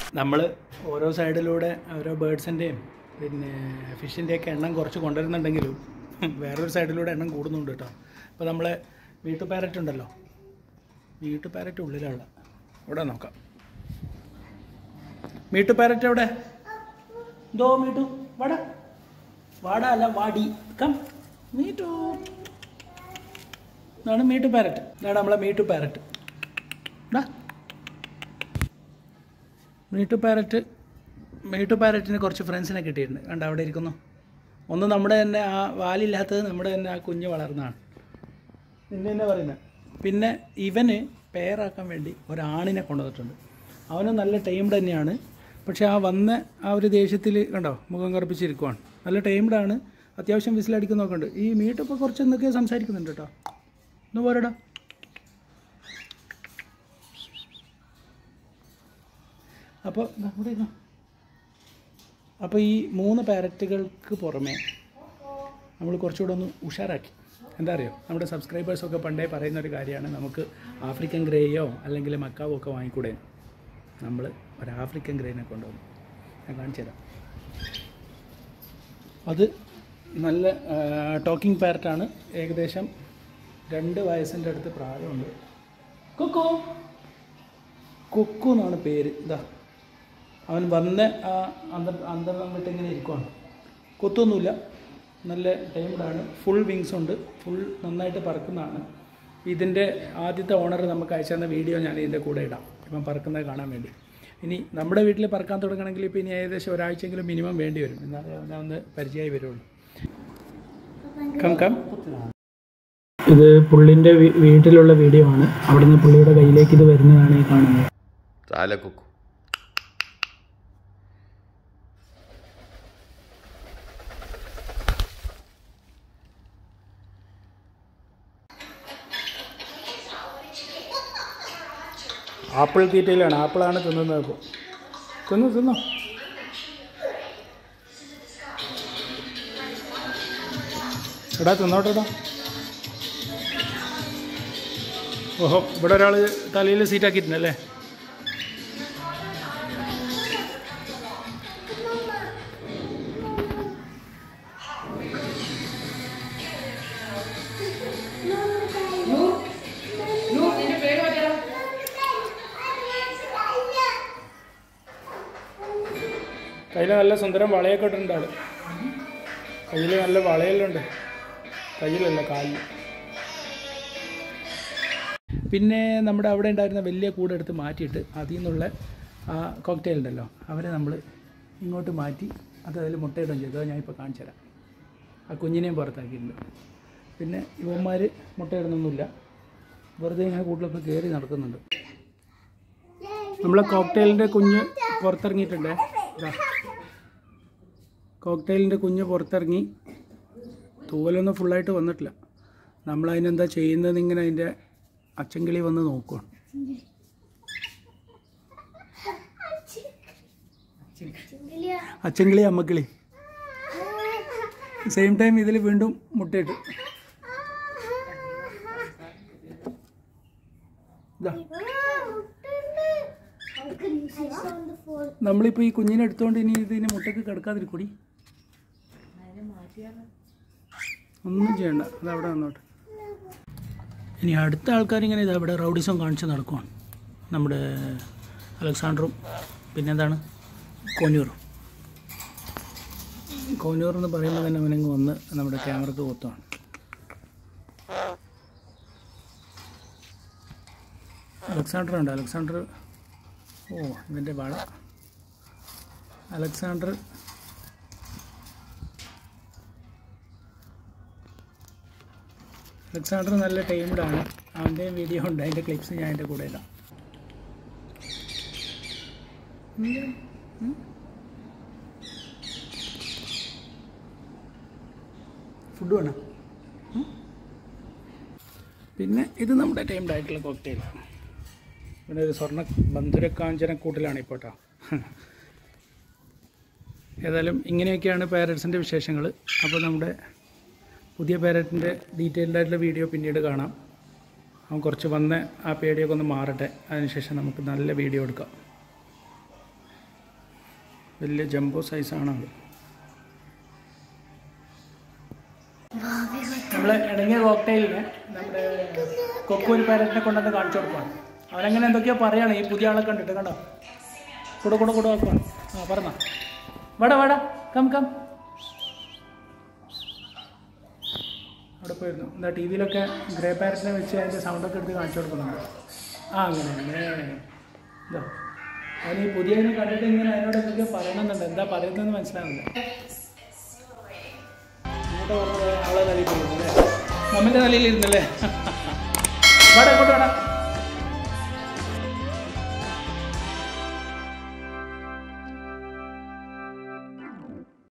നമ്മൾ ഓരോ സൈഡിലൂടെ ഓരോ ബേഡ്സിൻ്റെയും പിന്നെ ഫിഷിൻ്റെയൊക്കെ എണ്ണം കുറച്ച് കൊണ്ടുവരുന്നുണ്ടെങ്കിലും വേറൊരു സൈഡിലൂടെ എണ്ണം കൂടുന്നുണ്ട് കേട്ടോ അപ്പോൾ നമ്മളെ വീട്ടു പാരറ്റ് ഉണ്ടല്ലോ വീട്ടു പാരറ്റ് ഉള്ളിലുള്ള ഇവിടെ നോക്കാം മീട്ടു പാരറ്റ് എവിടെ എന്തോ മീട്ടു വാട വാട അല്ല വാടി കം മീട്ടു ഇതാണ് മീട്ടു പാരറ്റ് ഇതാണ് നമ്മളെ മീട്ടു പാരറ്റ് ഡാ മീട്ടു പാരറ്റ് മീട്ടു പാരറ്റിന് കുറച്ച് ഫ്രണ്ട്സിനെ കിട്ടിയിട്ടുണ്ട് കണ്ട അവിടെ ഇരിക്കുന്നു ഒന്ന് നമ്മുടെ തന്നെ ആ വാലില്ലാത്തത് നമ്മുടെ തന്നെ ആ കുഞ്ഞ് വളർന്നതാണ് നിന്നെ തന്നെ പറയുന്നത് പിന്നെ ഇവന് പെയറാക്കാൻ വേണ്ടി ഒരാണിനെ കൊണ്ടുവന്നിട്ടുണ്ട് അവന് നല്ല ടൈംഡ് തന്നെയാണ് പക്ഷേ ആ വന്ന ആ ഒരു ദേഷ്യത്തിൽ കണ്ടോ മുഖം കറുപ്പിച്ചിരിക്കുവാണ് നല്ല ടൈംഡാണ് അത്യാവശ്യം വിസിലടിക്കുന്നൊക്കെ ഉണ്ട് ഈ മീട്ടിപ്പോൾ കുറച്ച് എന്തൊക്കെയോ സംസാരിക്കുന്നുണ്ട് കേട്ടോ ഒന്ന് പോരടാ അപ്പോൾ ദാ ഇവിടെ ഇരുന്നോ. അപ്പോൾ ഈ മൂന്ന് പാരറ്റുകൾക്ക് പുറമെ നമ്മൾ കുറച്ചുകൂടെ ഒന്ന് ഉഷാറാക്കി എന്താ അറിയോ നമ്മുടെ സബ്സ്ക്രൈബേഴ്സൊക്കെ പണ്ടേ പറയുന്ന ഒരു കാര്യമാണ് നമുക്ക് ആഫ്രിക്കൻ ഗ്രേയോ അല്ലെങ്കിൽ മക്കാവോ ഒക്കെ വാങ്ങിക്കൂടെ നമ്മൾ ഒരു ആഫ്രിക്കൻ ഗ്രേനെ കൊണ്ടുവന്നു ഞാൻ കാണിച്ചു തരാം അത് നല്ല ടോക്കിംഗ് പാരറ്റാണ് ഏകദേശം രണ്ട് വയസ്സിൻ്റെ അടുത്ത് പ്രായമുണ്ട് കൊക്കോ കൊക്കു എന്നാണ് പേര് ഇതാ അവൻ വന്ന് ആ അന്തർ അന്തർലം വിട്ട് ഇങ്ങനെ ഇരിക്കുവാണ് കൊത്തൊന്നുമില്ല നല്ല ടൈംഡാണ് ഫുൾ വിങ്സ് ഉണ്ട് ഫുൾ നന്നായിട്ട് പറക്കുന്നതാണ് ഇതിൻ്റെ ആദ്യത്തെ ഓണർ നമുക്ക് അയച്ചു തന്ന വീഡിയോ ഞാൻ ഇതിൻ്റെ കൂടെ ഇടാം ഇപ്പം പറക്കുന്നത് കാണാൻ വേണ്ടി ഇനി നമ്മുടെ വീട്ടിൽ പറക്കാൻ തുടങ്ങണമെങ്കിൽ ഇപ്പോൾ ഇനി ഏകദേശം ഒരാഴ്ചയെങ്കിലും മിനിമം വേണ്ടി വരും എന്നാലേ അവനെ ഒന്ന് പരിചയമായി വരുള്ളൂ കം കം ഇത് പുള്ളിൻ്റെ വീട്ടിലുള്ള വീഡിയോ ആണ് അവിടുന്ന് പുള്ളിയുടെ കയ്യിലേക്ക് ഇത് വരുന്നതാണ് ഈ കാണുന്നത് تعالى كوكو ആപ്പിൾ തീറ്റയിലാണ് ആപ്പിളാണ് തിന്നുന്നത് ഇപ്പോൾ തിന്നു തിന്നു എടാ തിന്നോട്ടെടാ ഓഹോ ഇവിടെ ഒരാൾ തലയിൽ സീറ്റാക്കിയിട്ടുണ്ടല്ലേ കയ്യിൽ നല്ല സുന്ദരം വളയൊക്കെ ഇട്ടിട്ടുണ്ട് ആള് കയ്യിൽ നല്ല വളയെല്ലാം ഉണ്ട് കയ്യിലല്ല കാലിൽ പിന്നെ നമ്മുടെ അവിടെ ഉണ്ടായിരുന്ന വലിയ കൂടെ എടുത്ത് മാറ്റിയിട്ട് അതിൽ നിന്നുള്ള ആ കോക്ടെയിൽ ഉണ്ടല്ലോ അവരെ നമ്മൾ ഇങ്ങോട്ട് മാറ്റി അത് അതിൽ മുട്ടയിടുകയും ചെയ്തു അത് ഞാനിപ്പോൾ കാണിച്ചു തരാം ആ കുഞ്ഞിനെയും പുറത്താക്കിയിട്ടുണ്ട് പിന്നെ ഇവന്മാർ മുട്ടയിടുന്നൊന്നുമില്ല വെറുതെ ഇങ്ങനെ കൂട്ടിലൊക്കെ കയറി നടക്കുന്നുണ്ട് നമ്മളെ കോക്ടെയിലിൻ്റെ കുഞ്ഞ് പുറത്തിറങ്ങിയിട്ടുണ്ടേ ഇതാ കോക്ടെയിലിൻ്റെ കുഞ്ഞ് പുറത്തിറങ്ങി തൂവലൊന്നും ഫുള്ളായിട്ട് വന്നിട്ടില്ല നമ്മൾ അതിനെന്താ ചെയ്യുന്നത് ഇങ്ങനെ അതിൻ്റെ അച്ചങ്കിളി വന്ന് നോക്കുകയാണ് അച്ചങ്കിളി അമ്മക്കിളി സെയിം ടൈം ഇതിൽ വീണ്ടും മുട്ടയിട്ട് ഇതാ നമ്മളിപ്പോൾ ഈ കുഞ്ഞിനെ എടുത്തുകൊണ്ട് ഇനി ഇതിന് മുട്ടയ്ക്ക് കിടക്കാതിരിക്കൂടി ഒന്നും ചെയ്യണ്ട അത് അവിടെ നിന്നോട്ടെ ഇനി അടുത്ത ആൾക്കാർ ഇങ്ങനെ ഇതാ ഇവിടെ റൗഡിസം കാണിച്ച് നടക്കുവാണ് നമ്മുടെ അലക്സാണ്ടറും പിന്നെന്താണ് കോന്നൂറും കോന്നൂർ എന്ന് പറയുമ്പോൾ തന്നെ അവനങ്ങ് വന്ന് നമ്മുടെ ക്യാമറക്ക് കൊത്തുവാണ് അലക്സാണ്ടർ ഉണ്ട് അലക്സാണ്ടർ ഓ ഇവൻ്റെ വള അലക്സാണ്ടർ അലക്സാണ്ടർ നല്ല ടൈംഡാണ് അവൻ്റെയും വീഡിയോ ഉണ്ട് അതിൻ്റെ ക്ലിപ്സ് ഞാൻ എൻ്റെ കൂടെ ഇടാം ഫുഡ് വേണം ഉം? പിന്നെ ഇത് നമ്മുടെ ടൈംഡ് ആയിട്ടുള്ള കോക്ടെയിൽ പിന്നെ ഒരു സ്വർണ്ണ ബന്ധുരക്കാഞ്ചന കൂട്ടിലാണ് ഇപ്പോൾ കേട്ടോ ഏതായാലും ഇങ്ങനെയൊക്കെയാണ് പാരറ്റ്സിൻ്റെ വിശേഷങ്ങൾ അപ്പോൾ നമ്മുടെ പുതിയ പാരറ്റിൻ്റെ ഡീറ്റെയിൽഡ് ആയിട്ടുള്ള വീഡിയോ പിന്നീട് കാണാം അവൻ കുറച്ച് വന്ന് ആ പേടിയൊക്കെ ഒന്ന് മാറട്ടെ അതിനുശേഷം നമുക്ക് നല്ല വീഡിയോ എടുക്കാം വലിയ ജംബോ സൈസാണ് അത് നമ്മൾ ഇടങ്ങിയ കോക്ടെയിലിന് നമ്മുടെ കൊക്കൂരി പാരറ്റിനെ കൊണ്ടുവന്ന് കാണിച്ചു കൊടുക്കുകയാണ് അവനങ്ങനെ എന്തൊക്കെയോ പറയാണ് ഈ പുതിയ ആളെ കണ്ടിട്ട് കണ്ടോ കൂടെ കൂടെ കൂടെ വെക്കുവാണ് ആ പറഞ്ഞോ വാടാ വാടാ കം കം അവിടെ പോയിരുന്നു എന്താ ടി വിയിലൊക്കെ ഗ്രേ പാരറ്റിനെ വെച്ച് അതിൻ്റെ സൗണ്ടൊക്കെ എടുത്ത് കാണിച്ചു കൊടുക്കുന്നുണ്ട് ആ അങ്ങനെ അങ്ങനെ ഇതാ അവൻ ഈ പുതിയതിനെ കണ്ടിട്ട് ഇങ്ങനെ അതിനോട് എന്തൊക്കെയോ പറയണമെന്നുണ്ട് എന്താ പറയുന്നതെന്ന് മനസ്സിലാവുന്നില്ല ഇങ്ങോട്ട് പറഞ്ഞത് അവളെ തലയിൽ ഇരുന്നല്ലേ നമ്മിൻ്റെ തലയിൽ ഇരുന്നല്ലേ വാടാ ഇങ്ങോട്ട് വേടാ